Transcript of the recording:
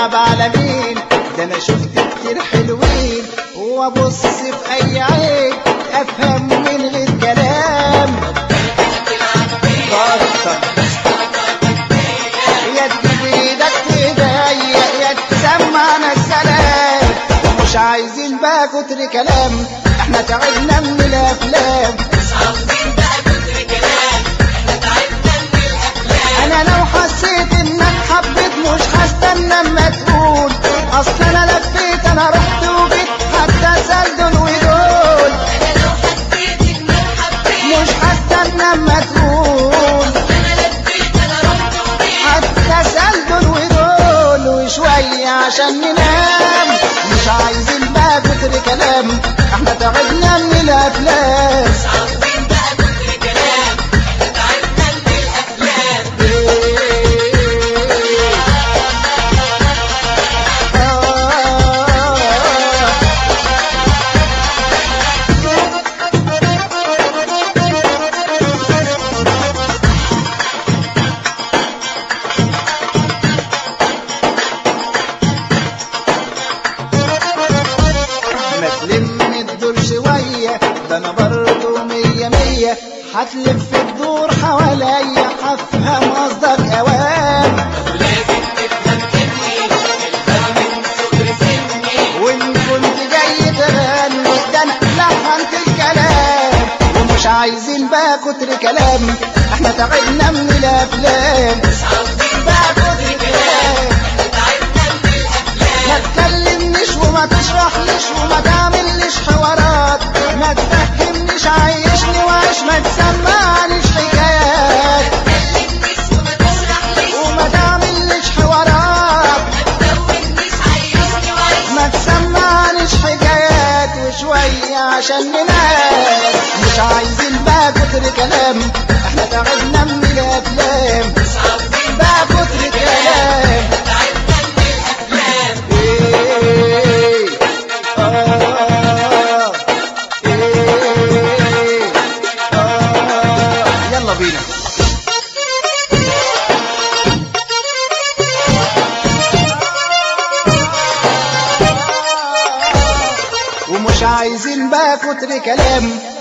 تلعب على مين ده انا شفت كتير حلوين وابص في اي عين افهم من غير كلام بطل يا تجيب ايدك في ايديا يا تسمعنا السلام مش عايزين بقى كتر كلام احنا تعبنا من الافلام انا لو حسيت انك حبيت مش هستنى اما تقول اصل انا لفيت انا رحت وجيت حتى سلدن ودول مش هستنى اما تقول حتى سلدن ودول وشوية عشان ننام مش عايزين بقى كتر كلام احنا تعبنا من الافلام ما تلم الدور شوية ده انا برضه مية مية هتلف الدور حواليا هفهم قصدك اوام وان كنت جاي تغني ده انا لحنت الكلام ومش عايزين بقى كتر كلام احنا تعبنا من الافلام بقى كتر كلام ما تكلمنيش وما تشرحليش وما تعمليش حوارات ما تفهمنيش عايشني وعيش ما تسمعنيش حكايات وما تعمليش حوارات ما تسمعنيش حكايات وشوية عشان ننام مش عايزين بقى كتر كلام احنا تعبنا من الافلام بقى كتر كلام إيه آه إيه آه يلا بينا ومش عايزين بقى كتر كلام